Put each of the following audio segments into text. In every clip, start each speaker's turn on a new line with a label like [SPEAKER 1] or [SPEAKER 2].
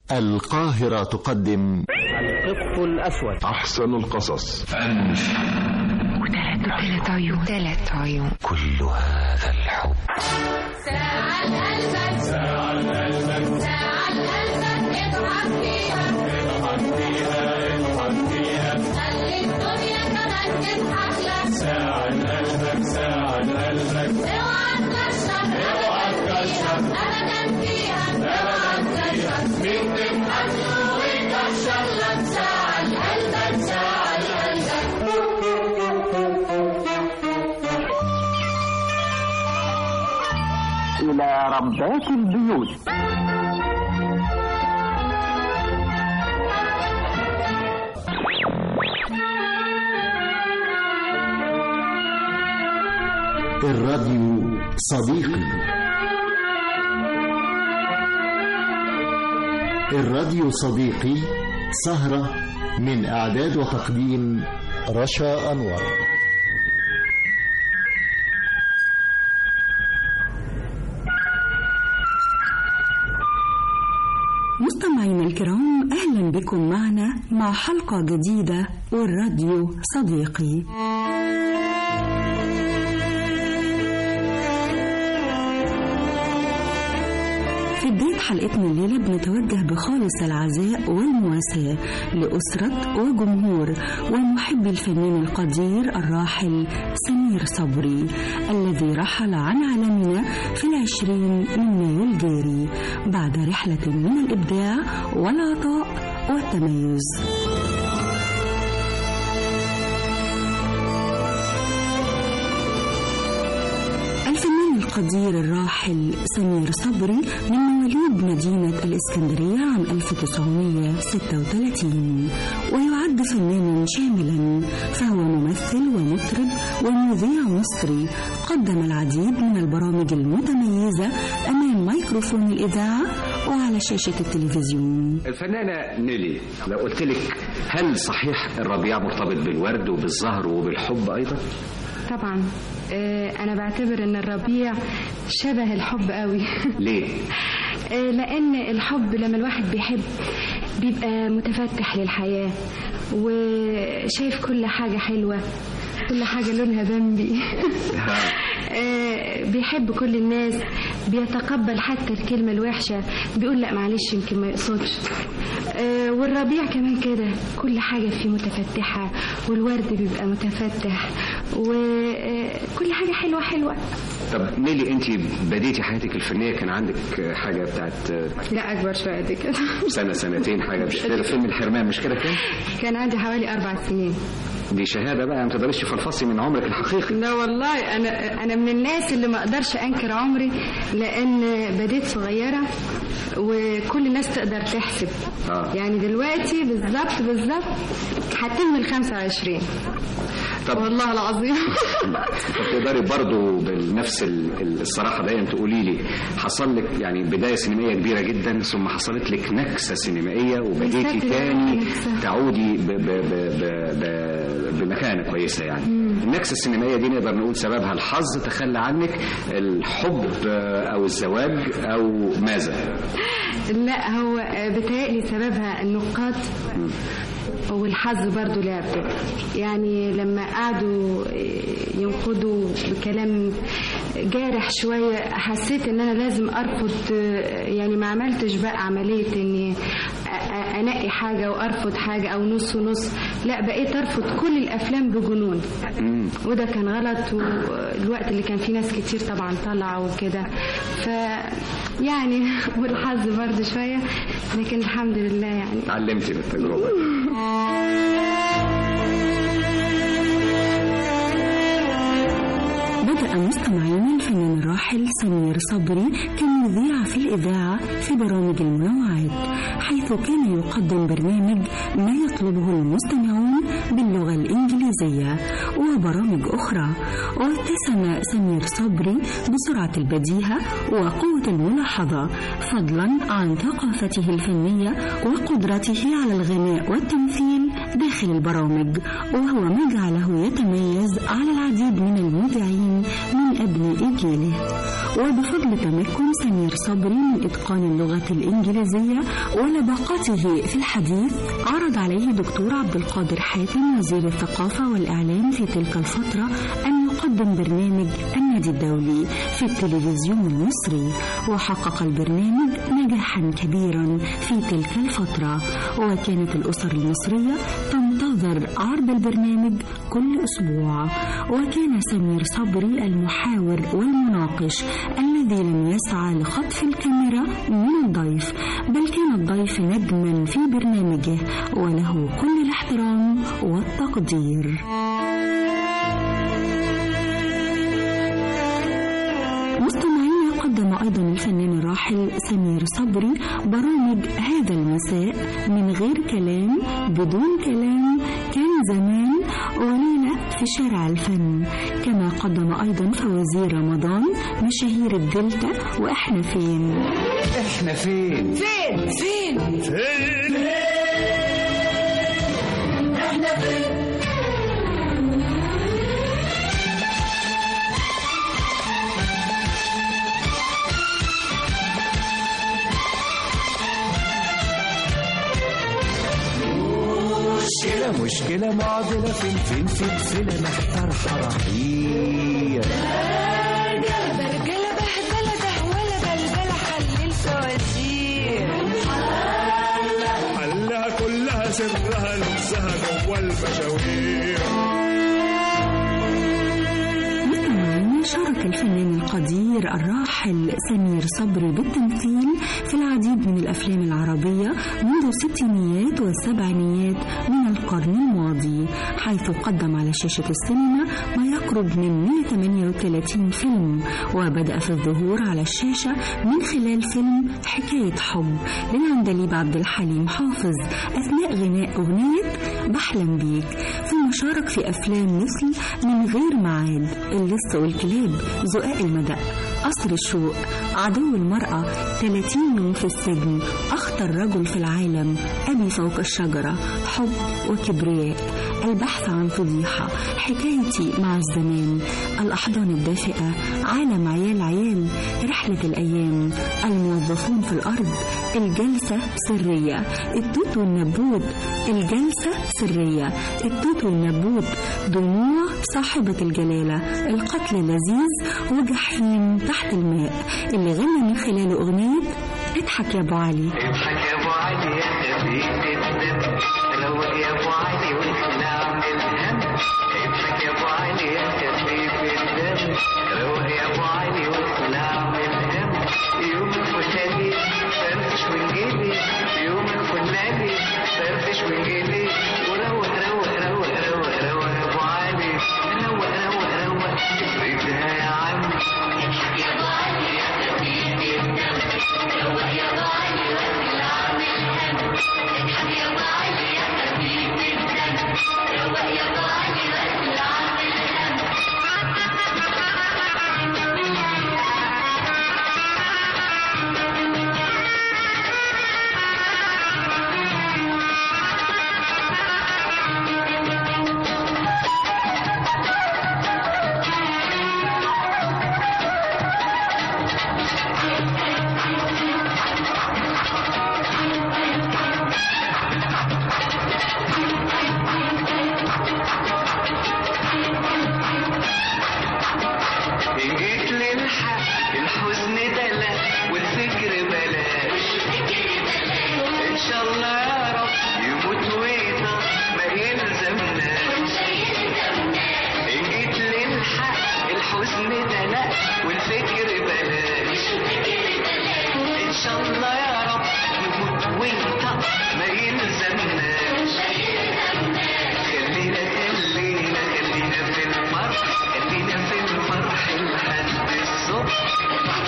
[SPEAKER 1] القاهرة تقدم
[SPEAKER 2] القط الأسود
[SPEAKER 3] أحسن القصص
[SPEAKER 4] وثلاث عيون ثلاث عيون
[SPEAKER 1] كل هذا الحب
[SPEAKER 5] ساعة قلبك ساعة قلبك ساعة قلبك اضحك فيها اضحك فيها اضحك فيها خلي الدنيا كمان تضحك لك ساعة قلبك ساعة قلبك اوعى تكشف اوعى تكشف ابدا فيها اوعى تكشف مين تضحك له ويكشف لك ساعة قلبك ساعة قلبك
[SPEAKER 2] إلى ربات البيوت
[SPEAKER 1] الراديو صديقي الراديو صديقي سهرة من إعداد وتقديم رشا أنور
[SPEAKER 6] مستمعينا الكرام اهلا بكم معنا مع حلقه جديده والراديو صديقي في بداية حلقتنا الليلة بنتوجه بخالص العزاء والمواساة لأسرة وجمهور ومحبي الفنان القدير الراحل سمير صبري الذي رحل عن عالمنا في العشرين من مايو الجاري بعد رحلة من الإبداع والعطاء والتميز الفنان القدير الراحل سمير صبري من مواليد مدينة الإسكندرية عام 1936 ويعد فنانا شاملا فهو ممثل ومطرب ومذيع مصري قدم العديد من البرامج المتميزة أمام ميكروفون الإذاعة وعلى شاشة التلفزيون
[SPEAKER 7] الفنانة نيلي لو قلت لك هل صحيح الربيع مرتبط بالورد وبالزهر وبالحب أيضا؟
[SPEAKER 8] طبعا آه، انا بعتبر ان الربيع شبه الحب قوي
[SPEAKER 7] ليه؟
[SPEAKER 8] آه، لان الحب لما الواحد بيحب بيبقى متفتح للحياة وشايف كل حاجة حلوة كل حاجة لونها بمبي آه، بيحب كل الناس بيتقبل حتى الكلمة الوحشة بيقول لا معلش يمكن ما يقصدش آه، والربيع كمان كده كل حاجة فيه متفتحة والورد بيبقى متفتح وكل حاجة حلوة حلوة
[SPEAKER 7] طب نيلي أنت بديتي حياتك الفنية كان عندك حاجة بتاعت
[SPEAKER 8] لا أكبر شوية دي كده
[SPEAKER 7] سنة سنتين حاجة مش كده فيلم الحرمان مش كده كان؟
[SPEAKER 8] كان عندي حوالي أربع سنين
[SPEAKER 7] دي شهادة بقى ما تقدريش تفلفصي من عمرك الحقيقي
[SPEAKER 8] لا والله انا انا من الناس اللي ما اقدرش انكر عمري لان بديت صغيره وكل الناس تقدر تحسب
[SPEAKER 7] آه.
[SPEAKER 8] يعني دلوقتي بالظبط بالظبط هتم ال 25
[SPEAKER 7] طب
[SPEAKER 8] والله العظيم
[SPEAKER 7] طب تقدري برضو بنفس ال- ال- الصراحة دايما تقولي لي حصل لك يعني بداية سينمائية كبيرة جدا ثم حصلت لك نكسة سينمائية وبديتي
[SPEAKER 8] بالذات
[SPEAKER 7] تاني
[SPEAKER 8] نكسة.
[SPEAKER 7] تعودي ب ب ب ب ب بمكانة كويسة يعني النكسة السينمائية دي نقدر نقول سببها الحظ تخلى عنك الحب آه، أو الزواج أو ماذا؟
[SPEAKER 8] لا هو بتهيألي سببها النقاد والحظ برضو لعب دور. يعني لما قعدوا ينقدوا بكلام جارح شوية حسيت ان انا لازم ارفض يعني ما عملتش بقى عملية اني أ- أ- انقي حاجة وارفض حاجة او نص ونص لا بقيت ارفض كل الافلام بجنون وده كان غلط والوقت اللي كان فيه ناس كتير طبعا طالعة وكده ف يعني والحظ برضه شوية لكن الحمد لله يعني
[SPEAKER 7] اتعلمتي من التجربة
[SPEAKER 6] بدأ مستمعينا الفنان الراحل سمير صبري كمذيع في الإذاعة في برامج المنوعات حيث كان يقدم برنامج ما يطلبه المستمعون باللغة الإنجليزية وبرامج أخرى واتسم سمير صبري بسرعة البديهة وقوة الملاحظة فضلا عن ثقافته الفنية وقدرته على الغناء والتمثيل داخل البرامج وهو ما جعله يتميز على العديد من المذيعين من أبناء جيله وبفضل تمكن سمير صبري من إتقان اللغة الإنجليزية ولباقته في الحديث عرض عليه دكتور عبد القادر حاتم وزير الثقافة والإعلام في تلك الفترة أن يقدم برنامج النادي الدولي في التلفزيون المصري وحقق البرنامج نجاحا كبيرا في تلك الفترة وكانت الأسر المصرية تنتظر عرض البرنامج كل أسبوع وكان سمير صبري المحاور والمناقش الذي لم يسعى لخطف الكاميرا من الضيف بل كان الضيف نجما في برنامجه وله كل الاحترام والتقدير مستمعينا قدم أيضا الفنان الراحل سمير صبري برامج هذا المساء من غير كلام بدون كلام كان زمان وليلة في شارع الفن كما قدم أيضا فوازير رمضان مشاهير الدلتا وإحنا فين
[SPEAKER 7] احنا فين
[SPEAKER 5] فين فين
[SPEAKER 3] مشكلة مشكلة معضلة فين فين سلسلة محتار حرحية
[SPEAKER 5] برجلة بهدلة دهولة بلبلة حل الفوازير
[SPEAKER 3] حلها كلها سرها لبسها جوه المشاوير
[SPEAKER 6] مستمعينا شارك الفنان القدير الراحل سمير صبري بالتمثيل في العديد من الأفلام العربية منذ الستينيات والسبعينيات من القرن الماضي حيث قدم على شاشة السينما ما يقرب من 138 فيلم وبدأ في الظهور على الشاشة من خلال فيلم حكاية حب للعندليب عبد الحليم حافظ أثناء غناء أغنية بحلم بيك ثم شارك في أفلام مثل من غير معاد اللص والكلاب زقاق المدق قصر الشوق عدو المرأة 30 يوم في السجن أخطر رجل في العالم أبي فوق الشجرة حب وكبرياء البحث عن فضيحة حكايتي مع الزمان الأحضان الدافئة عالم عيال عيال رحلة الأيام الموظفون في الأرض الجلسة سرية التوت والنبوت الجلسة سرية التوت والنبوت دموع صاحبة الجلالة القتل لذيذ وجحيم تحت الماء اللي غنى من خلاله أغنية اضحك يا أبو علي
[SPEAKER 9] اضحك يا ابو علي يا خفيف الدم روق يا ابو علي واخلع من الهم اضحك يا ابو علي يا خفيف الدم روق يا ابو علي واخلع من الهم يومك فلاني فرفش وانجلي يومك فلاني فرفش وانجلي وروق روق روق روق روق يا ابو علي روق روق روق افردها يا عم اضحك يا ابو علي يا خفيف الدم روق يا ابو علي واخلع من الهم اضحك يا ابو علي يا خفيف الدم روق يا ابو علي واخلع من الهم إن جيت للحق الحزن دلا والفكر بلاش إن شاء الله يا رب يموت ويطا ما يلزمناش إن جيت للحق الحزن دلا والفكر بلاش إن شاء الله يا رب يموت ويطا ما يلزمناش خلينا خلينا خلينا في الفرح خلينا في الفرح لحد الصبح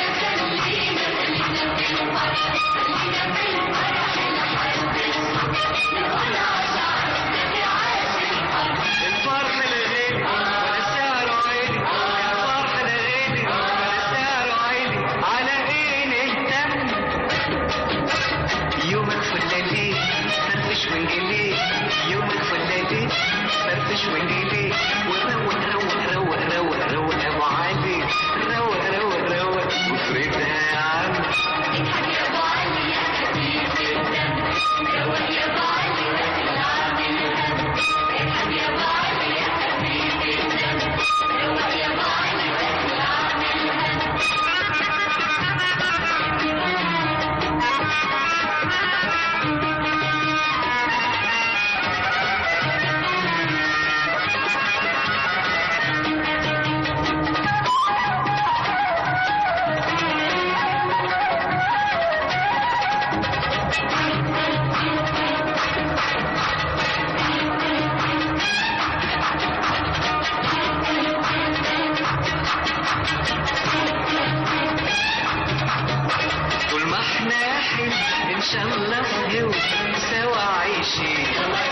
[SPEAKER 9] الفرح الغالي ولا سعره عالي الفرح الغالي ولا سعره عالي على ايه نهتم يومك في جو سوا عايشين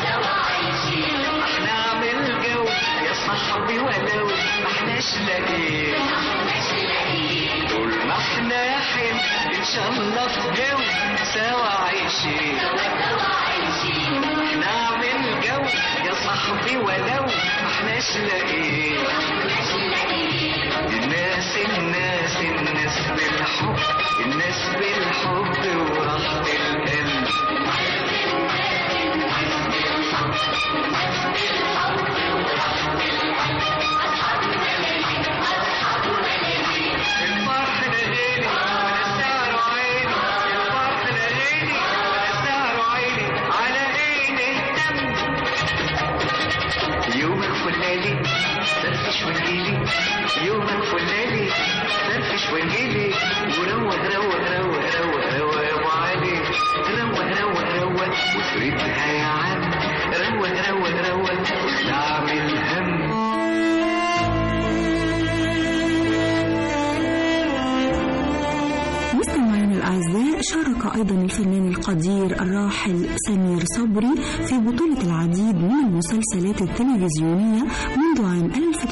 [SPEAKER 9] احنا عامل جو يا صاحبي ولو ما احناش لاقيين طول ما احنا يا حلو ان شاء الله في جو سوا عايشين احنا عامل جو يا صاحبي ولو ما احناش لاقيين الناس الناس الناس بالحب الناس بالحب وراحة القلب الفرح لغيني وانا سهر عيني الفرح لغيني وانا سهر عيني على ايه نهتم يومك فلالي فرفش وانجيلي يومك فلالي فرفش وانجيلي وروق روق روق روق روق يا ابو علي روق روق روق وفريدها يا عم روق روق روق نعمل هم
[SPEAKER 6] مستمعينا الأعزاء شارك أيضا الفنان القدير الراحل سمير صبري في بطولة العديد من المسلسلات التلفزيونية منذ عام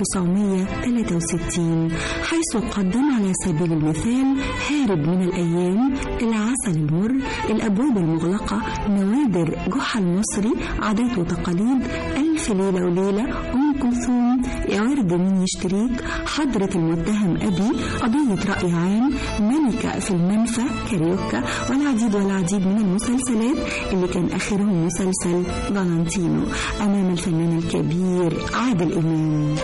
[SPEAKER 6] 1963 حيث قدم على سبيل المثال هارب من الأيام العسل المر الأبواب المغلقة نوادر جحا المصري عادات وتقاليد ألف ليلة وليلة أم كلثوم يا ورد مين يشتريك حضرة المتهم أبي قضية رأي عام ملكة في المنفى كاريوكا والعديد والعديد من المسلسلات اللي كان آخرهم مسلسل فالنتينو أمام الفنان الكبير عادل إمام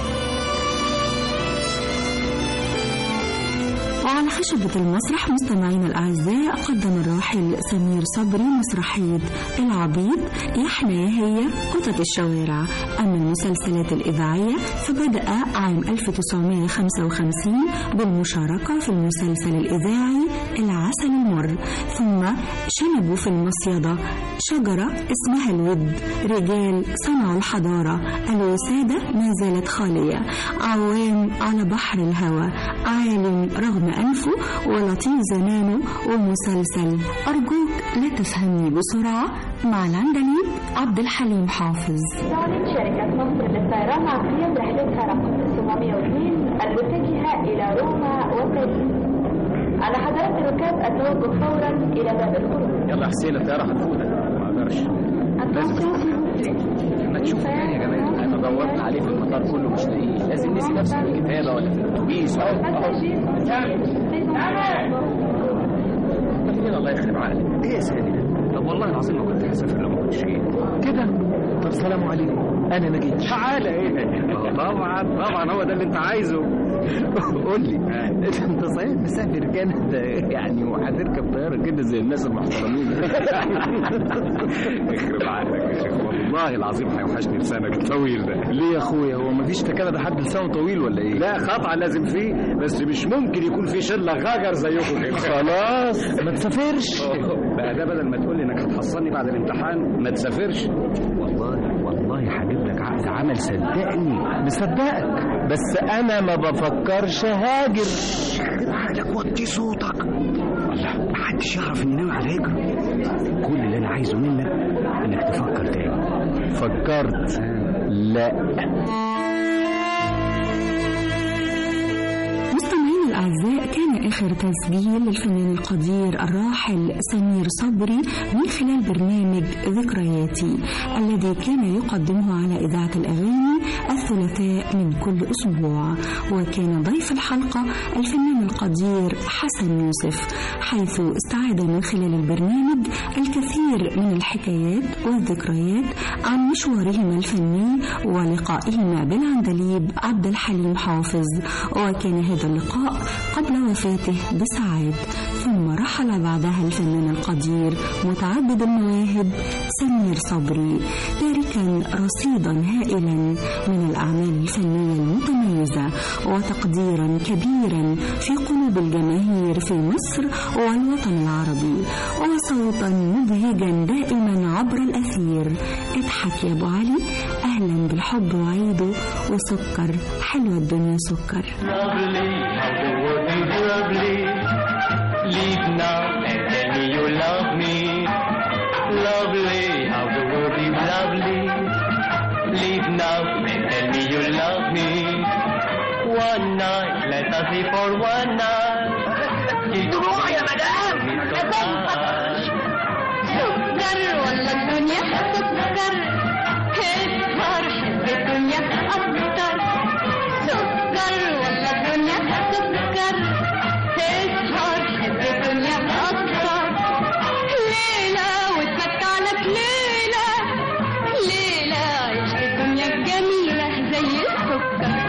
[SPEAKER 6] وعلى خشبة المسرح مستمعينا الأعزاء قدم الراحل سمير صبري مسرحية العبيد يحنا يا هي قطط الشوارع أما المسلسلات الإذاعية فبدأ عام 1955 بالمشاركة في المسلسل الإذاعي العسل المر ثم شنبوا في المصيدة شجرة اسمها الود رجال صنعوا الحضارة الوسادة ما زالت خالية عوام على بحر الهوى عالم رغم أنفه ولطيف زمانه ومسلسل أرجوك لا تفهمني بسرعة مع العندليب عبد الحليم حافظ
[SPEAKER 10] تعلن شركة مصر للطيران عن قيام رحلتها رقم 902 المتجهة إلى روما وباريس. على حضرات الركاب التوجه فورا إلى باب الخروج.
[SPEAKER 7] يلا حسين الطياره هتفوتك ما اقدرش ما تشوف تاني يا جماعه انا دورت عليه في المطار كله مش لاقيه لازم نسي نفسه في الكتابه ولا في الاتوبيس اهو اهو فين الله يخرب عقلك ايه يا سيدي طب والله العظيم ما كنت هسافر لو ما كنتش جيت كده طب سلام عليكم انا ما جيتش تعالى ايه طبعا طبعا هو ده اللي انت عايزه قول لي انت صحيح مسافر كندا يعني وهتركب طياره كده زي الناس المحترمين يخرب عقلك يا شيخ والله العظيم هيوحشني لسانك الطويل ده ليه يا اخويا هو مفيش في كندا حد لسانه طويل ولا ايه لا قطعا لازم فيه بس مش ممكن يكون في شله غجر زيكم كده خلاص ما تسافرش بقى ده بدل ما تقول لي انك هتحصلني بعد الامتحان ما تسافرش والله والله هجيب لك عقد عمل صدقني مصدقك بس انا ما بفكرش هاجر عقلك وطي صوتك والله محدش يعرف اني ناوي على الهجرة كل اللي انا عايزه منك انك تفكر تاني فكرت لا
[SPEAKER 6] مستمعينا الأعزاء كان آخر تسجيل للفنان القدير الراحل سمير صبري من خلال برنامج ذكرياتي الذي كان يقدمه على إذاعة الأغاني الثلاثاء من كل أسبوع وكان ضيف الحلقة الفنان القدير حسن يوسف حيث استعاد من خلال البرنامج الكثير من الحكايات والذكريات عن مشوارهما الفني ولقائهما بالعندليب عبد الحليم حافظ وكان هذا اللقاء قبل وفاته بساعات ثم رحل بعدها الفنان القدير متعدد المواهب سمير صبري تاركا رصيدا هائلا من الأعمال الفنية المتميزة وتقديرا كبيرا في قلوب الجماهير في مصر والوطن العربي وصوتا مبهجا دائما عبر الأثير اضحك يا أبو علي أهلا بالحب وعيده وسكر حلوة الدنيا سكر
[SPEAKER 9] Lovely, how would you lovely? Leave now and tell me you love me. Love Lovely, how the world is lovely. Leave now and tell me you love me. One night, let us live for one night.
[SPEAKER 5] دروع يا مدام سكر ولا الدنيا سكر اسهر حب الدنيا اكتر سكر ولا الدنيا سكر اسهر حب الدنيا اكتر ليلة واتمتع لك ليلة ليلة عيش الدنيا الجميلة زي السكر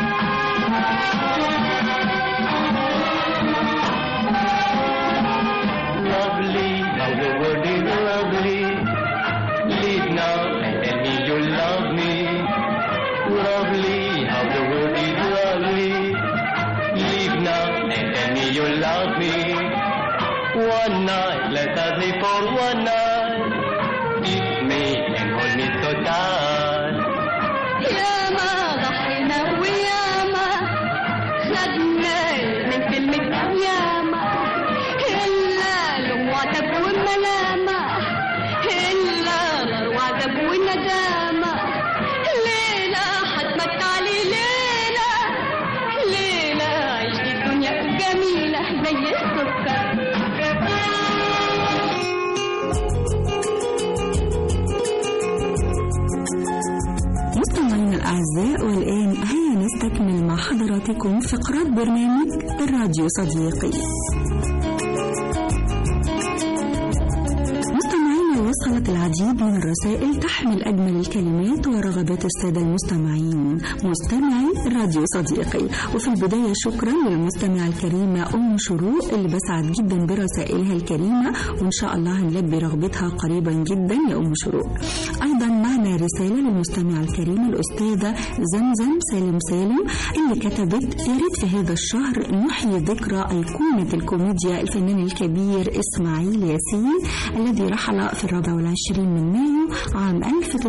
[SPEAKER 9] Lovely, how the world is lovely. Leave now and tell me you love me. Lovely, how the world is lovely. Leave now and tell me you love me. One night, let us live for one night. Kiss me and hold me so tight.
[SPEAKER 5] ياما ضحينا وياما خدنا من كلمة ياما إلا لوم وعتب وملامة إلا نار وعذاب وندامة ليلة حتمتع لي ليلة ليلة عيش الدنيا جميلة زي السكر
[SPEAKER 6] مستمعينا الأعزاء والآن هيا نستكمل مع حضراتكم فقرات برنامج الراديو صديقي مستمعينا وصلت العديد من الرسائل تحمل أجمل الكلمات ورغبات السادة المستمعين مستمعي راديو صديقي وفي البداية شكرا للمستمعة الكريمة أم شروق اللي بسعد جدا برسائلها الكريمة وإن شاء الله هنلبي رغبتها قريبا جدا يا أم شروق أيضا معنا رسالة للمستمعة الكريمة الأستاذة زمزم سالم سالم اللي كتبت يا ريت في هذا الشهر نحيي ذكرى أيقونة الكوميديا الفنان الكبير إسماعيل ياسين الذي رحل في الرابع والعشرين من مايو عام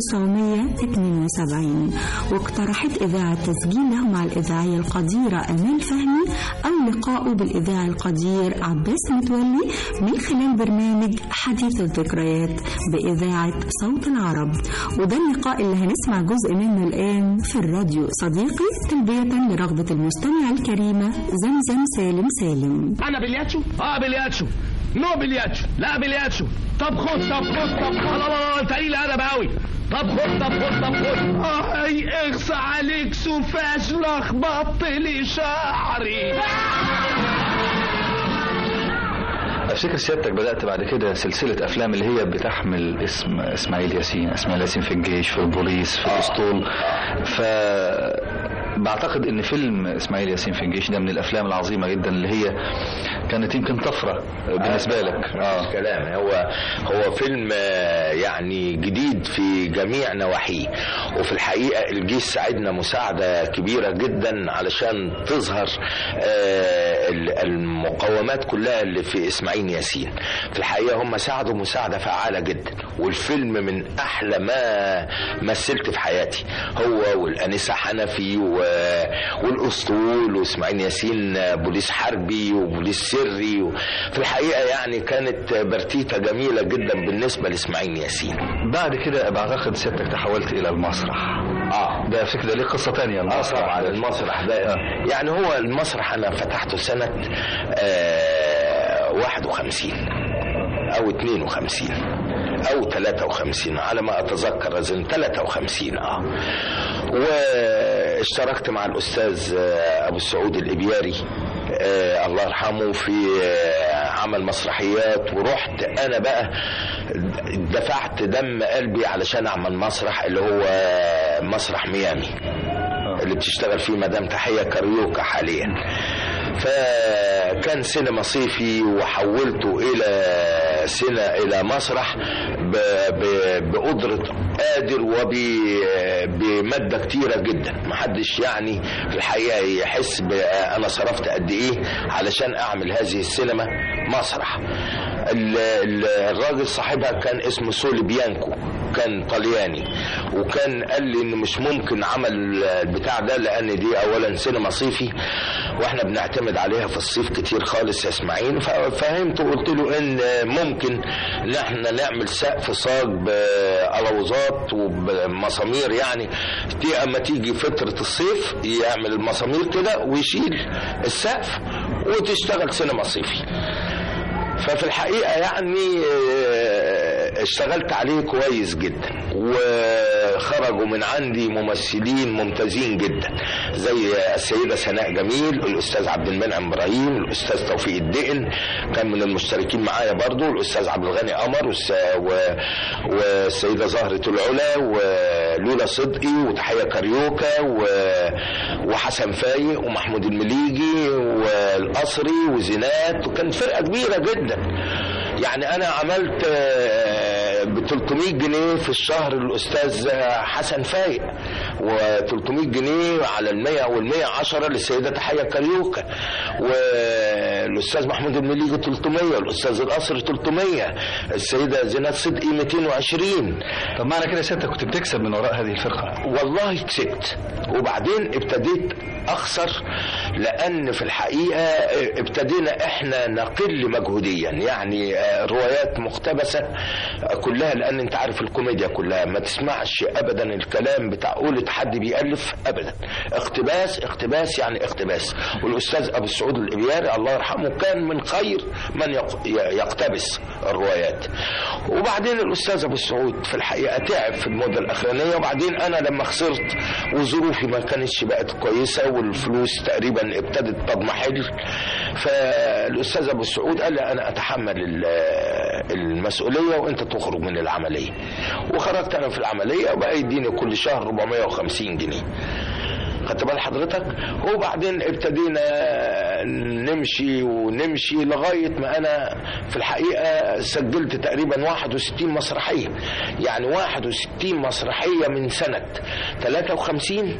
[SPEAKER 6] 1972 واقترحت إذاعة تسجيله مع الإذاعية القديرة أمال فهمي أو لقائه بالإذاعي القدير عباس متولي من خلال برنامج حديث الذكريات بإذاعة صوت العرب وده اللقاء اللي هنسمع جزء منه الآن في الراديو صديقي تلبية لرغبة المستمعة الكريمة زمزم سالم سالم
[SPEAKER 3] انا بلياتشو اه بلياتشو نو بلياتشو لا بلياتشو طب خد طب خد طب خد لا لا لا تقيل ادب قوي طب خد طب خد طب خد اي اغصى عليك سفاش لخبطت لي شعري
[SPEAKER 11] افتكر سيادتك بدات بعد كده سلسله افلام اللي هي بتحمل اسم اسماعيل ياسين اسماعيل ياسين في الجيش في البوليس في الاسطول ف بعتقد ان فيلم اسماعيل ياسين في الجيش ده من الافلام العظيمه جدا اللي هي كانت يمكن طفره بالنسبه لك
[SPEAKER 12] اه كلام هو هو فيلم آه، يعني جديد في جميع نواحيه وفي الحقيقه الجيش ساعدنا مساعده كبيره جدا علشان تظهر آه، ال- المقومات كلها اللي في اسماعيل ياسين في الحقيقه هم ساعدوا مساعده فعاله جدا والفيلم من احلى ما مثلت في حياتي هو والانسه حنفي و... والاسطول واسماعيل ياسين بوليس حربي وبوليس سري و... في الحقيقه يعني كانت برتيته جميله جدا بالنسبه لاسماعيل ياسين
[SPEAKER 11] بعد كده بعتقد سيادتك تحولت الى المسرح
[SPEAKER 12] اه
[SPEAKER 11] ده افتكر ده ليه قصه تانية المسرح
[SPEAKER 12] طبعا المسرح ده يعني هو المسرح انا فتحته سنه آه 51 او 52 او 53 على ما اتذكر اظن 53 اه واشتركت مع الاستاذ آه، ابو السعود الابياري آه الله يرحمه في آه عمل مسرحيات ورحت انا بقى دفعت دم قلبي علشان اعمل مسرح اللي هو مسرح ميامي اللي بتشتغل فيه مدام تحيه كاريوكا حاليا فكان سينما صيفي وحولته الى سينما الى مسرح ب... ب... بقدره قادر وبماده كتيره جدا محدش يعني في الحقيقه يحس ب... انا صرفت قد ايه علشان اعمل هذه السينما مسرح ال- ال- الراجل صاحبها كان اسمه سولي بيانكو كان طلياني وكان قال لي ان مش ممكن عمل البتاع ده لان دي اولا سينما صيفي واحنا بنعتمد عليها في الصيف كتير خالص يا اسماعيل ففهمت وقلت له ان ممكن ان احنا نعمل سقف صاج بألوزات وبمسامير يعني دي اما تيجي فترة الصيف يعمل المسامير كده ويشيل السقف وتشتغل سينما صيفي ففي الحقيقة يعني آه، اشتغلت عليه كويس جدا وخرجوا من عندي ممثلين ممتازين جدا زي السيدة سناء جميل الأستاذ عبد المنعم إبراهيم الأستاذ توفيق الدقن كان من المشتركين معايا برضو الأستاذ عبد الغني قمر والس- و- والسيدة زهرة العلا ولولا صدقي وتحية كاريوكا و- وحسن فايق ومحمود المليجي والقصري وزينات وكانت فرقة كبيرة جدا يعني انا عملت ب 300 جنيه في الشهر الاستاذ حسن فايق و300 جنيه على ال 100 وال 110 للسيده تحيه كاريوكا والاستاذ محمود المليجي 300 والاستاذ القصر 300 السيده زينات صدقي 220
[SPEAKER 11] طب معنى كده سيادتك كنت بتكسب من وراء هذه الفرقه
[SPEAKER 12] والله كسبت وبعدين ابتديت اخسر لان في الحقيقه ابتدينا احنا نقل مجهوديا يعني آه، روايات مقتبسه آه، كلها لان انت عارف الكوميديا كلها ما تسمعش ابدا الكلام بتاع قولة حد بيالف ابدا اقتباس اقتباس يعني اقتباس والاستاذ ابو السعود الابياري الله يرحمه كان من خير من يق- ي- يقتبس الروايات وبعدين الاستاذ ابو السعود في الحقيقه تعب في المده الاخرانيه وبعدين انا لما خسرت وظروفي ما كانتش بقت كويسه والفلوس تقريبا ابتدت تضمحل فالاستاذ ابو السعود قال لي انا اتحمل ال- المسؤوليه وانت تخرج من العمليه وخرجت انا في العمليه وبقى يديني كل شهر 450 جنيه خدت بال حضرتك وبعدين ابتدينا نمشي ونمشي لغاية ما أنا في الحقيقة سجلت تقريبا 61 مسرحية يعني 61 مسرحية من سنة 53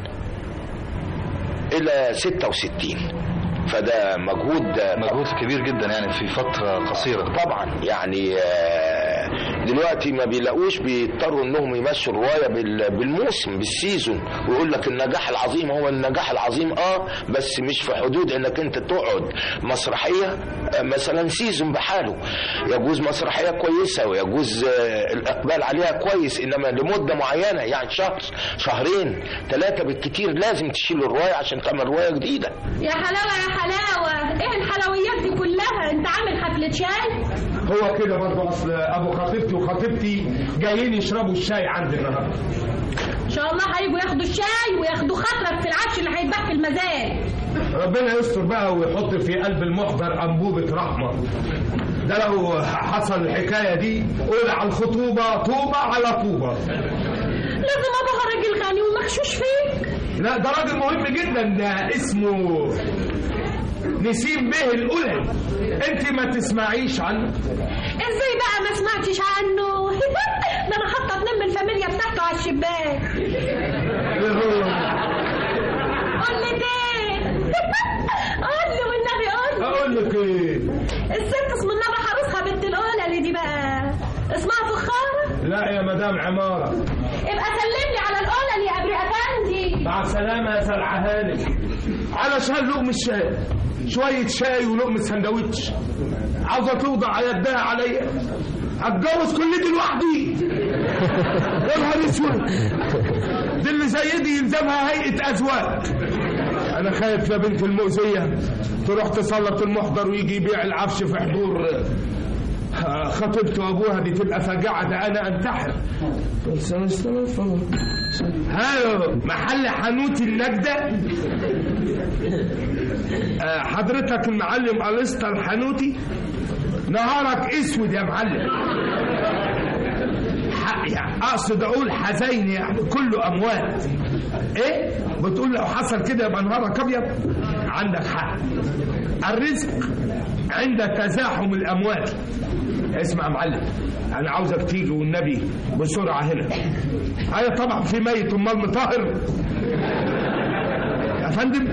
[SPEAKER 12] إلى 66 فده مجهود
[SPEAKER 11] مجهود كبير جدا يعني في فتره قصيره
[SPEAKER 12] طبعا يعني آه، دلوقتي ما بيلاقوش بيضطروا انهم يمشوا الروايه بال- بالموسم بالسيزون ويقول لك النجاح العظيم هو النجاح العظيم اه بس مش في حدود انك انت تقعد مسرحيه آه، مثلا سيزون بحاله يجوز مسرحيه كويسه ويجوز آه، الاقبال عليها كويس انما لمده معينه يعني شهر شهرين ثلاثه بالكتير لازم تشيل الروايه عشان تعمل روايه جديده
[SPEAKER 13] يا حلاوة يا حلاوة ايه الحلويات دي كلها انت عامل حفلة شاي
[SPEAKER 3] هو كده برضه اصل ابو خطيبتي وخطيبتي جايين يشربوا الشاي عندي النهارده
[SPEAKER 13] ان شاء الله هيجوا ياخدوا الشاي وياخدوا خاطرك في العفش اللي هيتباع في المزاد
[SPEAKER 3] ربنا يستر بقى ويحط في قلب المحضر انبوبه رحمه ده لو حصل الحكايه دي قول على الخطوبه طوبه على طوبه
[SPEAKER 13] لازم ابقى راجل غني ومغشوش فيك
[SPEAKER 3] لا ده راجل مهم جدا ده اسمه نسيم به الأولى انت ما تسمعيش عنه
[SPEAKER 13] ازاي بقى ما سمعتش عنه ده انا حاطه اتنين من الفاميليا بتاعته على الشباك قول لي تاني قول لي والنبي قول لي
[SPEAKER 3] اقول لك ايه
[SPEAKER 13] الست اسم النبي حارسها بنت الاولى اللي دي بقى اسمها فخاره
[SPEAKER 3] لا يا مدام عماره
[SPEAKER 13] ابقى سلم لي على الاولى اللي ابري افندي
[SPEAKER 3] مع السلامه يا سلعهاني علشان لقمة شاي شوية شاي ولقمة سندوتش عاوزة توضع يدها عليا هتجوز كل دي لوحدي يا نهار اسود دي اللي زي دي يلزمها هيئة أزواج أنا خايف يا بنت المؤذية تروح تسلط المحضر ويجي يبيع العفش في حضور آه، خطيبته وأبوها دي تبقى فجعة ده أنا أنتحر استنى استنى استنى هلو محل حانوت النجدة آه، حضرتك المعلم أليستا الحانوتي نهارك اسود يا معلم ح- يعني اقصد اقول حزين يعني كله اموات ايه بتقول لو حصل كده يبقى نهارك ابيض عندك حق الرزق عند تزاحم الاموات اسمع يا معلم انا عاوزك تيجي والنبي بسرعه هنا ايوه طبعا في ميت امال مطهر يا فندم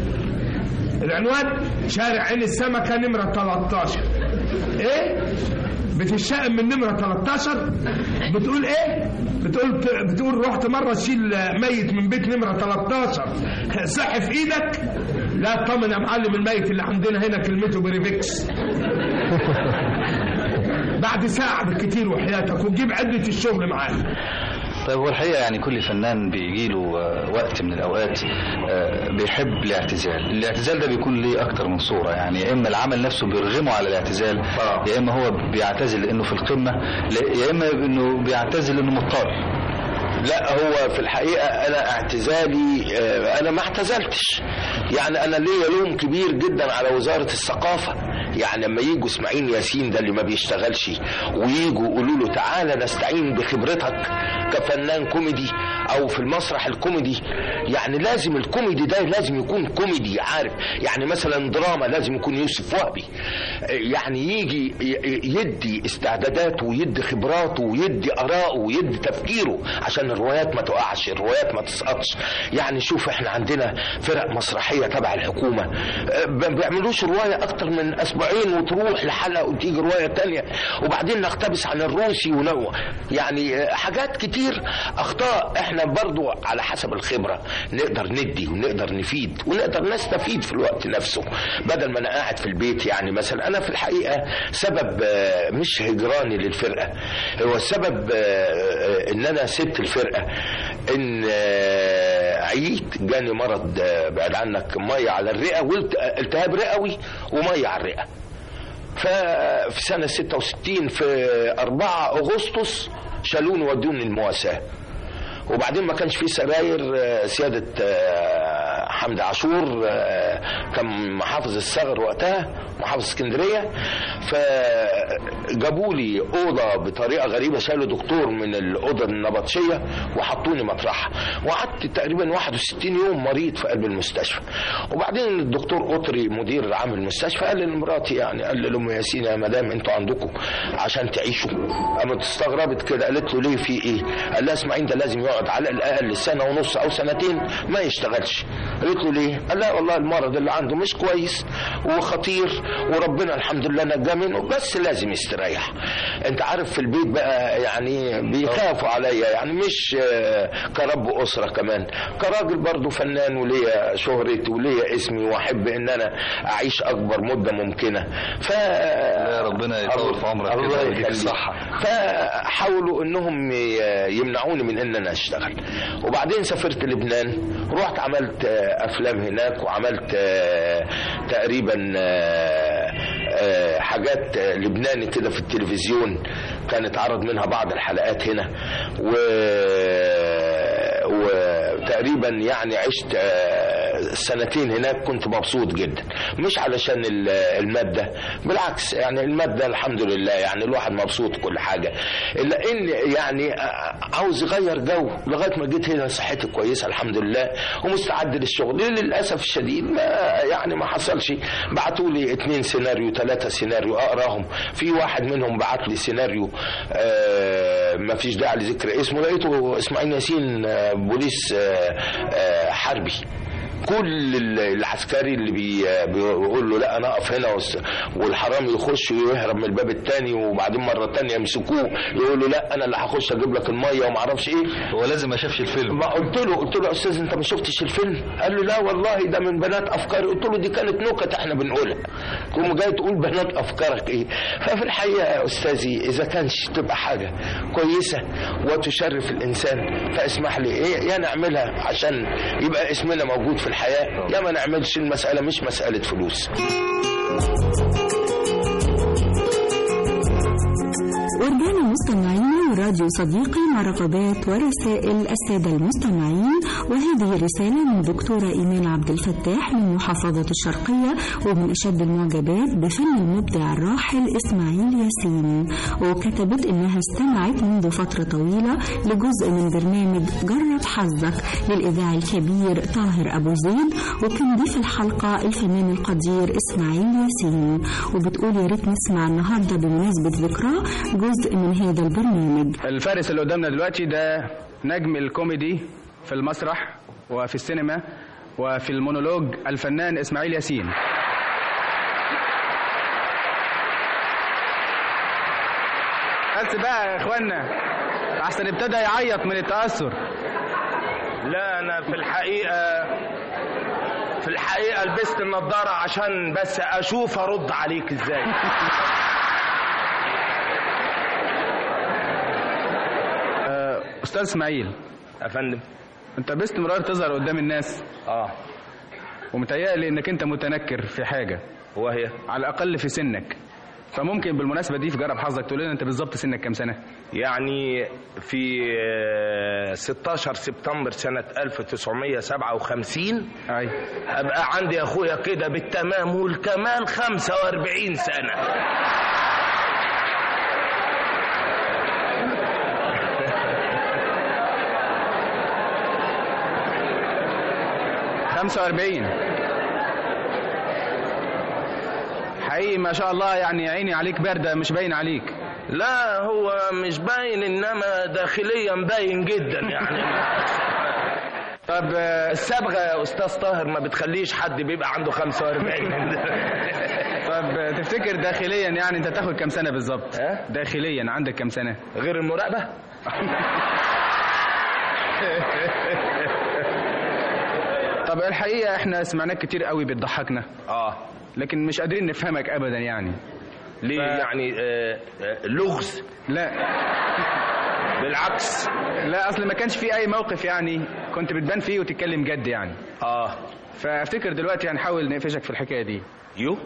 [SPEAKER 3] العنوان شارع عين السمكه نمره 13 ايه بتشتاق من نمره 13 بتقول ايه بتقول بتقول رحت مره اشيل ميت من بيت نمره 13 صح في ايدك لا اطمن يا معلم الميت اللي عندنا هنا كلمته بريفكس بعد ساعه بالكتير وحياتك وتجيب عده الشغل معاك
[SPEAKER 11] طيب هو الحقيقة يعني كل فنان بيجي له وقت من الأوقات آه، بيحب الاعتزال الاعتزال ده بيكون ليه أكتر من صورة يعني يا إما العمل نفسه بيرغمه على الاعتزال يا إما هو بيعتزل لأنه في القمة لا- يا إما إنه بيعتزل لأنه مضطر
[SPEAKER 12] لا هو في الحقيقة أنا اعتزالي آه، أنا ما اعتزلتش يعني أنا ليا لوم كبير جدا على وزارة الثقافة يعني لما يجوا اسماعيل ياسين ده اللي ما بيشتغلش ويجوا يقولوا له تعالى نستعين بخبرتك كفنان كوميدي او في المسرح الكوميدي يعني لازم الكوميدي ده لازم يكون كوميدي عارف يعني مثلا دراما لازم يكون يوسف وهبي يعني يجي ي- يدي استعداداته ويدي خبراته ويدي اراءه ويدي تفكيره عشان الروايات ما تقعش الروايات ما تسقطش يعني شوف احنا عندنا فرق مسرحيه تبع الحكومه أه، ما بيعملوش روايه اكتر من اسبوعين وتروح لحلقه وتيجي روايه تانية وبعدين نقتبس عن الروسي ونوع يعني أه، حاجات كتير اخطاء احنا برضو على حسب الخبره نقدر ندي ونقدر نفيد ونقدر نستفيد في الوقت نفسه بدل ما انا قاعد في البيت يعني مثلا انا في الحقيقه سبب آه، مش هجراني للفرقه هو السبب آه، آه، ان انا سبت الفرقه ان آه، عييت جاني مرض آه، بعد عنك ميه على الرئه والتهاب رئوي وميه على الرئه ففي سنة 66 في 4 أغسطس شالوني ودوني المواساة وبعدين ما كانش في سراير آه، سيادة آه، حمد عاشور آه، كان محافظ الثغر وقتها محافظ اسكندرية فجابوا لي أوضة بطريقة غريبة شالوا دكتور من الأوضة النبطشية وحطوني مطرحها وقعدت تقريبا 61 يوم مريض في قلب المستشفى وبعدين الدكتور قطري مدير عام المستشفى قال لمراتي يعني قال لأم ياسين يا مدام انتوا عندكم عشان تعيشوا قامت استغربت كده قالت له ليه في ايه قال لها اسماعيل ده لازم يقعد على الاقل سنه ونص او سنتين ما يشتغلش قالت له ليه قال لا والله المرض اللي عنده مش كويس وخطير وربنا الحمد لله نجاه منه بس لازم يستريح انت عارف في البيت بقى يعني بيخافوا عليا يعني مش آه، كرب اسره كمان كراجل برضو فنان وليا شهرتي وليا اسمي واحب ان انا اعيش اكبر مده ممكنه ف
[SPEAKER 11] ربنا يطول في عمرك كده
[SPEAKER 12] الله
[SPEAKER 11] ويديك
[SPEAKER 12] يخليك.
[SPEAKER 11] الصحة.
[SPEAKER 12] فحاولوا انهم ي- يمنعوني من ان انا اشتغل وبعدين سافرت لبنان رحت عملت آه، افلام هناك وعملت آه، تقريبا آه، آه، حاجات آه، لبناني كده في التلفزيون كانت عرض منها بعض الحلقات هنا و وتقريبا يعني عشت آه، سنتين هناك كنت مبسوط جدا مش علشان ال- المادة بالعكس يعني المادة الحمد لله يعني الواحد مبسوط كل حاجة إلا إن يعني آه، عاوز يغير جو لغاية ما جيت هنا صحتي كويسة الحمد لله ومستعد للشغل للأسف الشديد ما يعني ما حصلش بعتوا لي اتنين سيناريو ثلاثة سيناريو أقراهم في واحد منهم بعت لي سيناريو آه ما فيش داعي لذكر اسمه لقيته اسماعيل ياسين آه بوليس آه آه حربي كل ال- العسكري اللي بي بيقول له لا انا اقف هنا وس- والحرام يخش ويهرب من الباب الثاني وبعدين مره ثانيه يمسكوه يقول له لا انا اللي هخش اجيب لك الميه وما اعرفش ايه
[SPEAKER 11] هو لازم ما شافش الفيلم
[SPEAKER 12] ما قلت له قلت له يا استاذ انت ما شفتش الفيلم قال له لا والله ده من بنات افكاري قلت له دي كانت نكت احنا بنقولها تقوم جاي تقول بنات افكارك ايه ففي الحقيقه يا استاذي اذا كانش تبقى حاجه كويسه وتشرف الانسان فاسمح لي ايه يا نعملها عشان يبقى اسمنا موجود في الحياه يا ما نعملش المساله مش مساله فلوس
[SPEAKER 6] ورجعنا مستمعينا وراديو صديقي مع رغبات ورسائل السادة المستمعين وهذه رسالة من دكتورة إيمان عبد الفتاح من محافظة الشرقية ومن أشد المعجبات بفن المبدع الراحل إسماعيل ياسين وكتبت إنها استمعت منذ فترة طويلة لجزء من برنامج جرب حظك للإذاعي الكبير طاهر أبو زيد وكان ضيف الحلقة الفنان القدير إسماعيل ياسين وبتقول يا ريت نسمع النهارده بمناسبة ذكراه جزء من هذا البرنامج
[SPEAKER 14] الفارس اللي قدامنا دلوقتي ده نجم الكوميدي في المسرح وفي السينما وفي المونولوج الفنان اسماعيل ياسين بس بقى يا اخوانا احسن ابتدى يعيط من التاثر
[SPEAKER 12] لا انا في الحقيقه في الحقيقه لبست النضاره عشان بس اشوف ارد عليك ازاي
[SPEAKER 14] آه، استاذ اسماعيل
[SPEAKER 12] يا فندم
[SPEAKER 14] انت باستمرار تظهر قدام الناس
[SPEAKER 12] اه
[SPEAKER 14] ومتهيألي انك انت متنكر في حاجه
[SPEAKER 12] وهي
[SPEAKER 14] على الاقل في سنك فممكن بالمناسبه دي في جرب حظك تقول لنا انت بالظبط سنك كام سنه
[SPEAKER 12] يعني في آه، 16 سبتمبر سنة 1957
[SPEAKER 14] اي
[SPEAKER 12] ابقى عندي اخويا كده بالتمام والكمال 45 سنة
[SPEAKER 14] 45 حقيقي ما شاء الله يعني عيني عليك باردة مش باين عليك
[SPEAKER 12] لا هو مش باين انما داخليا باين جدا يعني
[SPEAKER 14] طب آه،
[SPEAKER 12] الصبغه يا استاذ طاهر ما بتخليش حد بيبقى عنده 45
[SPEAKER 14] طب آه، تفتكر داخليا يعني انت تاخد كام سنة بالظبط
[SPEAKER 12] ها؟
[SPEAKER 14] داخليا عندك كام سنة
[SPEAKER 12] غير المراقبه
[SPEAKER 14] طب الحقيقة احنا سمعناك كتير قوي بتضحكنا
[SPEAKER 12] اه
[SPEAKER 14] لكن مش قادرين نفهمك ابدا يعني
[SPEAKER 12] ليه
[SPEAKER 14] ف-
[SPEAKER 12] يعني آه آه لغز
[SPEAKER 14] لا
[SPEAKER 12] بالعكس
[SPEAKER 14] لا اصل ما كانش في اي موقف يعني كنت بتبان فيه وتتكلم جد يعني
[SPEAKER 12] اه
[SPEAKER 14] فافتكر دلوقتي هنحاول نقفشك في الحكايه دي
[SPEAKER 12] يو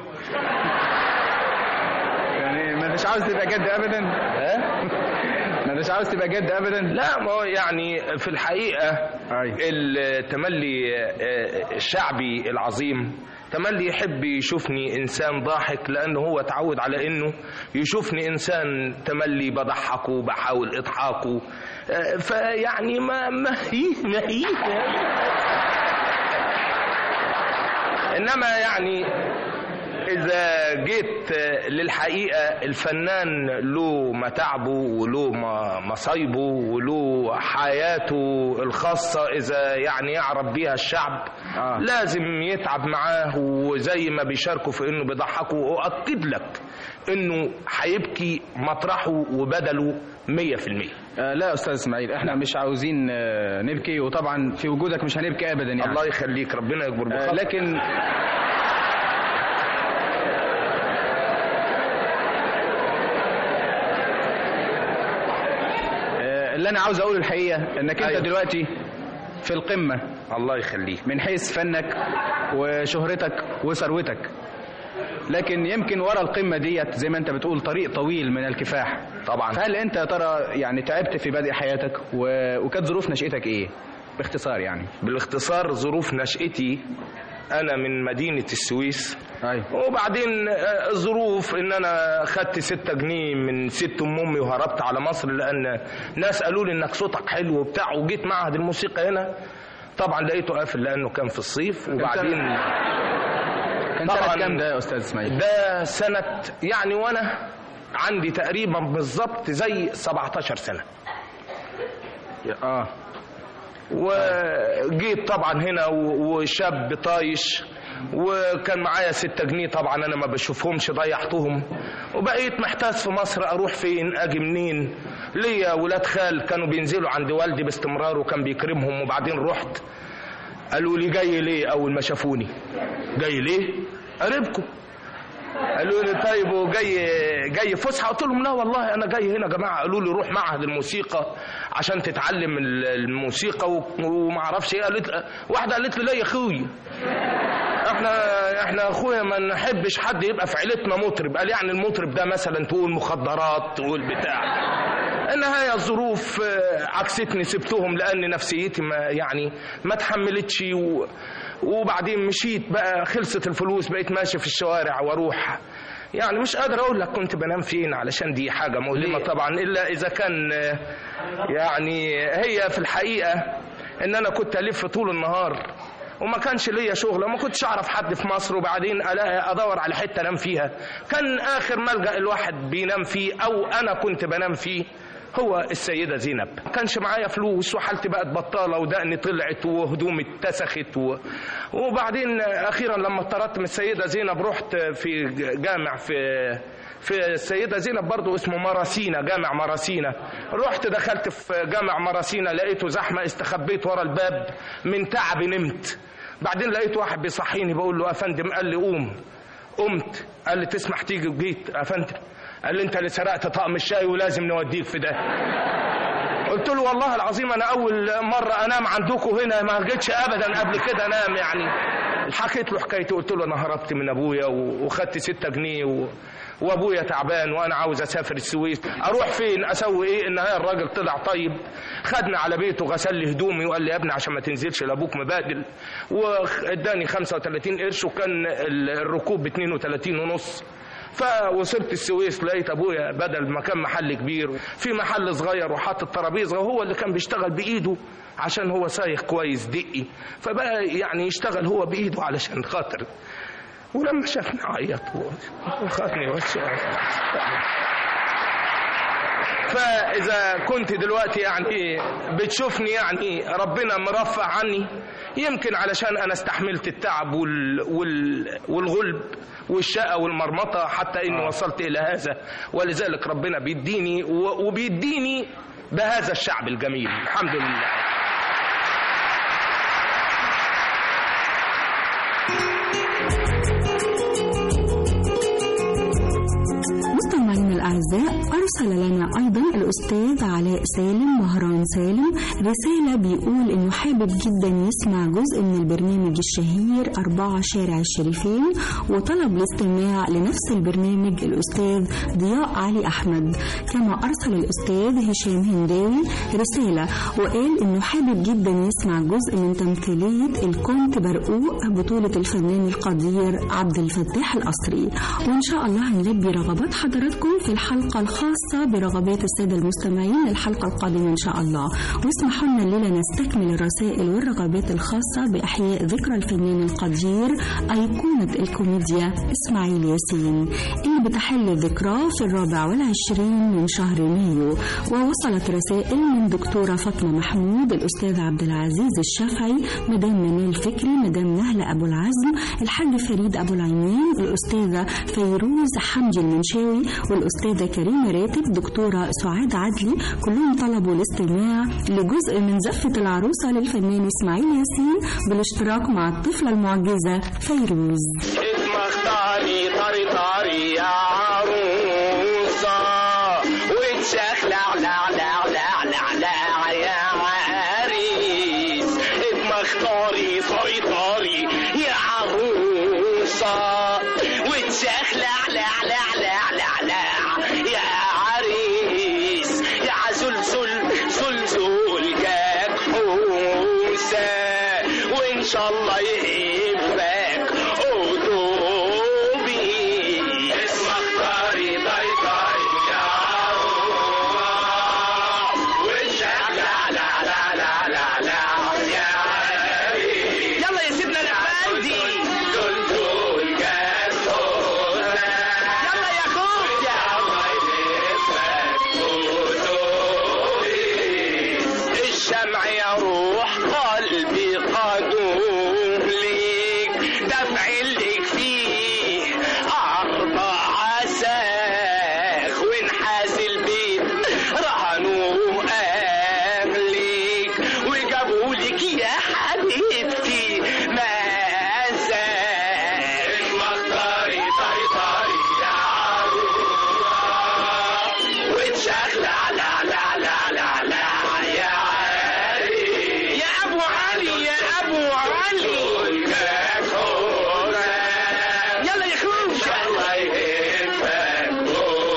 [SPEAKER 14] يعني ما انتش عاوز تبقى جد ابدا
[SPEAKER 12] ها
[SPEAKER 14] ما انتش عاوز تبقى جد ابدا
[SPEAKER 12] لا ما هو يعني في الحقيقه
[SPEAKER 14] أي.
[SPEAKER 12] التملي آه، الشعبي العظيم تملي يحب يشوفني انسان ضاحك لانه هو اتعود على انه يشوفني انسان تملي بضحكه بحاول اضحاكه آه، فيعني ما ما هي ما هي انما يعني إذا جيت للحقيقة الفنان له متاعبه وله م- مصايبه وله حياته الخاصة إذا يعني يعرف بيها الشعب
[SPEAKER 14] آه.
[SPEAKER 12] لازم يتعب معاه وزي ما بيشاركوا في إنه بيضحكوا وأكد لك إنه هيبكي مطرحه وبدله مية في المية
[SPEAKER 14] آه لا استاذ اسماعيل احنا مش عاوزين آه نبكي وطبعا في وجودك مش هنبكي ابدا يعني
[SPEAKER 12] الله يخليك ربنا يكبر
[SPEAKER 14] آه
[SPEAKER 12] بخاطرك
[SPEAKER 14] لكن آه، اللي انا عاوز اقوله الحقيقه انك انت
[SPEAKER 12] أيوة.
[SPEAKER 14] دلوقتي في القمه
[SPEAKER 12] الله يخليك
[SPEAKER 14] من حيث فنك وشهرتك وثروتك لكن يمكن ورا القمه ديت زي ما انت بتقول طريق طويل من الكفاح
[SPEAKER 12] طبعا
[SPEAKER 14] فهل انت يا ترى يعني تعبت في بدء حياتك و... وكانت ظروف نشأتك ايه باختصار يعني
[SPEAKER 12] بالاختصار ظروف نشأتي أنا من مدينة السويس
[SPEAKER 14] ايوه
[SPEAKER 12] وبعدين آه، ظروف ان انا خدت ستة جنيه من ست ام امي وهربت على مصر لان ناس قالوا لي انك صوتك حلو وبتاع وجيت معهد الموسيقى هنا طبعا لقيته قافل لانه كان في الصيف وبعدين
[SPEAKER 14] كان
[SPEAKER 12] طبعاً.
[SPEAKER 14] سنة كام ده يا استاذ اسماعيل
[SPEAKER 12] ده سنة يعني وانا عندي تقريبا بالظبط زي 17 سنة
[SPEAKER 14] اه
[SPEAKER 12] وجيت طبعا هنا و- وشاب طايش وكان معايا ستة جنيه طبعا انا ما بشوفهمش ضيعتهم وبقيت محتاس في مصر اروح فين اجي منين ليا ولاد خال كانوا بينزلوا عند والدي باستمرار وكان بيكرمهم وبعدين رحت قالوا لي جاي ليه اول ما شافوني جاي ليه قريبكم قالوا لي طيب وجاي جاي فسحه قلت لهم لا والله انا جاي هنا يا جماعه قالوا لي روح معهد الموسيقى عشان تتعلم ال- الموسيقى و- وما اعرفش ايه قالت واحده قالت لي لا يا اخوي احنا احنا اخويا ما نحبش حد يبقى في عيلتنا مطرب قال يعني المطرب ده مثلا تقول مخدرات تقول بتاع النهايه الظروف آه، عكستني سبتهم لان نفسيتي ما يعني ما تحملتش و... وبعدين مشيت بقى خلصت الفلوس بقيت ماشي في الشوارع واروح يعني مش قادر اقول لك كنت بنام فين علشان دي حاجه مؤلمه طبعا الا اذا كان آه، يعني هي في الحقيقه ان انا كنت الف طول النهار وما كانش ليا شغل وما كنتش اعرف حد في مصر وبعدين الاقي ادور على حته انام فيها كان اخر ملجا الواحد بينام فيه او انا كنت بنام فيه
[SPEAKER 3] هو السيدة زينب ما كانش معايا فلوس وحالتي بقت بطالة ودقني طلعت وهدومي اتسخت و... وبعدين أخيرا لما اضطرت من السيدة زينب رحت في جامع في في السيدة زينب برضو اسمه مراسينا جامع مراسينا رحت دخلت في جامع مراسينا لقيته زحمة استخبيت ورا الباب من تعب نمت بعدين لقيت واحد بيصحيني بقول له يا فندم قال لي قوم قمت قال لي تسمح تيجي وجيت يا فندم قال لي انت اللي سرقت طقم الشاي ولازم نوديك في ده قلت له والله العظيم انا اول مره انام عندكم هنا ما جيتش ابدا قبل كده انام يعني حكيت له حكايتي قلت له انا هربت من ابويا و- وخدت ستة جنيه و... وابويا تعبان وانا عاوز اسافر السويس اروح فين اسوي ايه ان هي الراجل طلع طيب خدني على بيته غسل لي هدومي وقال لي يا ابني عشان ما تنزلش لابوك مبادل واداني 35 قرش وكان ال- الركوب ب 32 ونص فوصلت السويس لقيت ابويا بدل ما كان محل كبير في محل صغير وحاطط ترابيزه وهو اللي كان بيشتغل بايده عشان هو سايق كويس دقي فبقى يعني يشتغل هو بايده علشان خاطر ولما شافني عيط وخدني وش فاذا كنت دلوقتي يعني بتشوفني يعني ربنا مرفع عني يمكن علشان انا استحملت التعب وال... وال... والغلب والشقة والمرمطة حتى اني وصلت الى هذا ولذلك ربنا بيديني و... وبيديني بهذا الشعب الجميل الحمد لله
[SPEAKER 6] مستمعينا الأعزاء أرسل لنا أيضا الأستاذ علاء سالم مهران سالم رسالة بيقول إنه حابب جدا يسمع جزء من البرنامج الشهير أربعة شارع الشريفين وطلب الاستماع لنفس البرنامج الأستاذ ضياء علي أحمد كما أرسل الأستاذ هشام هنداوي رسالة وقال إنه حابب جدا يسمع جزء من تمثيلية الكونت برقوق بطولة الفنان القدير عبد الفتاح القصري وإن شاء الله هنلبي رغبات حضراتكم في الحلقة الخاصة برغبات السادة المستمعين للحلقة القادمة إن شاء الله واسمحوا لنا الليلة نستكمل الرسائل والرغبات الخاصة بإحياء ذكرى الفنان القدير أيقونة الكوميديا إسماعيل ياسين اللي بتحل ذكراه في الرابع والعشرين من شهر مايو ووصلت رسائل من دكتورة فاطمة محمود الأستاذ عبد العزيز الشافعي مدام منال فكري مدام نهلة أبو العزم الحاج فريد أبو العينين الأستاذة فيروز حمدي المنشاوي والأستاذة كريمة راتب دكتورة سعاد عدلي كلهم طلبوا الاستماع لجزء من زفة العروسة للفنان إسماعيل ياسين بالاشتراك مع الطفلة المعجزة فيروز
[SPEAKER 3] مختاري طري طري يا عروسة وتشخلع لع لع لع لع لع يا عريس مختاري طري طري يا عروسة وتشخلع لع لع لع لع لع يا عريس يا زلزل زلزل جاك حوسة وإن شاء الله يهبك قدوبي اسمك طاري طاري طاري يا وشك لا لا لا لا لا لا يا يلا يا سيدنا الافندي دول دول يلا يا اخويا الشمع يروح قلبي قدوم ليك دفع لك فيه أربع ساخ ونحاس البيت رهنوا أهلك وجابوا لك يا حبيبتي مازال مختاري طري طري يا وتشغل لا لا لا لا لا يا علي يا ابو علي يا ابو علي يلا يا اخوك الله يهمك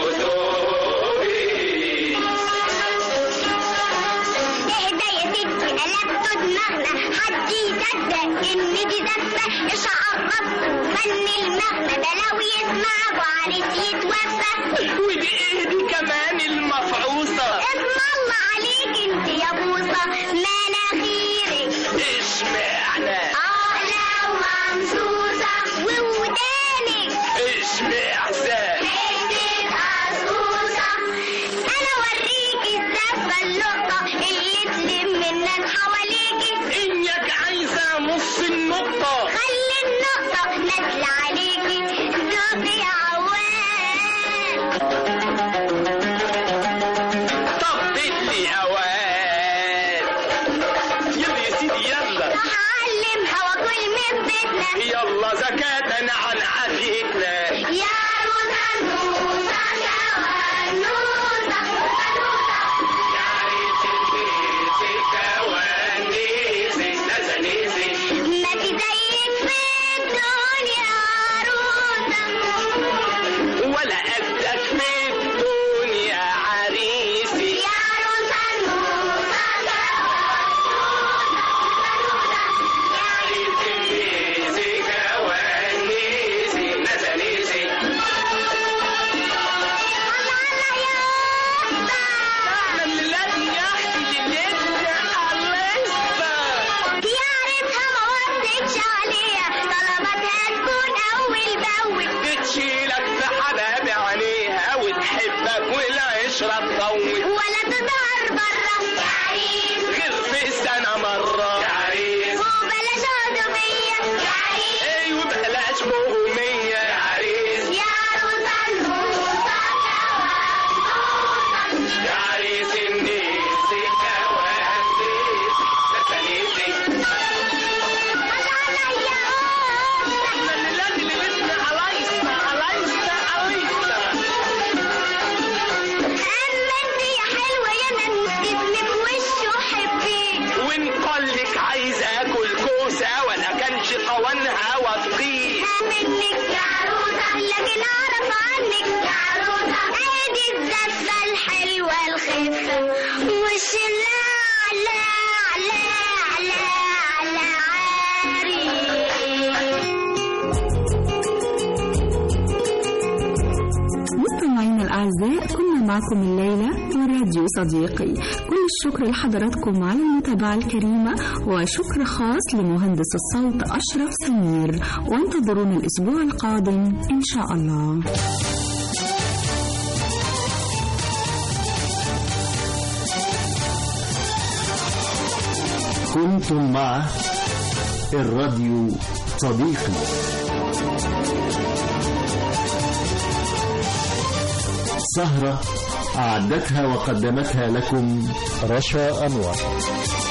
[SPEAKER 15] اهدى يا ستي قلبتوا دماغنا حد يصدق ان دي زفه يشعر فن المغنى ده لو يسمع ابو عريس يتوفى
[SPEAKER 3] ودي ايه دي كمان المفعوصه
[SPEAKER 15] اسم الله عليك انت يا بوصه مناخيرك
[SPEAKER 3] اشمعنى
[SPEAKER 15] اه لو ممسوسه وودانك
[SPEAKER 3] اشمعنى
[SPEAKER 15] حته قصوصه انا اوريك اصل عليكي ذوقي عوام
[SPEAKER 3] طب لي اوان يلا يا سيدي يلا
[SPEAKER 15] هعلمها واكل من بيتنا
[SPEAKER 3] يلا زكاة عن عافيتنا
[SPEAKER 15] يا روزة نوزة نوزة ما في زيك في الدنيا عروسة
[SPEAKER 3] ولا قدك في الدنيا عريسي
[SPEAKER 15] يا روزة نوزة يا ريتها ما وصيتش عليها طلباتها تكون أول بأول
[SPEAKER 3] بتشيلك في حباب عينيها وتحبك والعشرة تطول
[SPEAKER 15] ولا تظهر برا يا عريس
[SPEAKER 3] غير في السنة مرة يا عريس
[SPEAKER 15] وبلاش عدوية يا عريس
[SPEAKER 3] ايوه بلاش مهمية يا عريس
[SPEAKER 15] يا روزة النوزة
[SPEAKER 3] يا عريس النيسي كوانيسي تسانيسي
[SPEAKER 15] أما انت يا حلوة يا ننس اسمك وشه حبيك
[SPEAKER 3] وان قال لك عايز اكل كوسه ولا كانش قوانها وطقيق
[SPEAKER 15] منك يا عروسة لكن أعرف عنك يا عروسة أيدي الزفة الحلوة الخفة وش لا لا لا لا لا عاري
[SPEAKER 6] مستمعينا الأعزاء كنا معكم الليلة وراديو صديقي كل الشكر لحضراتكم على المتابعة الكريمة وشكر خاص لمهندس الصوت أشرف سمير وانتظرونا الأسبوع القادم إن شاء الله
[SPEAKER 1] كنتم مع الراديو صديقي سهرة أعدتها وقدمتها لكم رشا أنور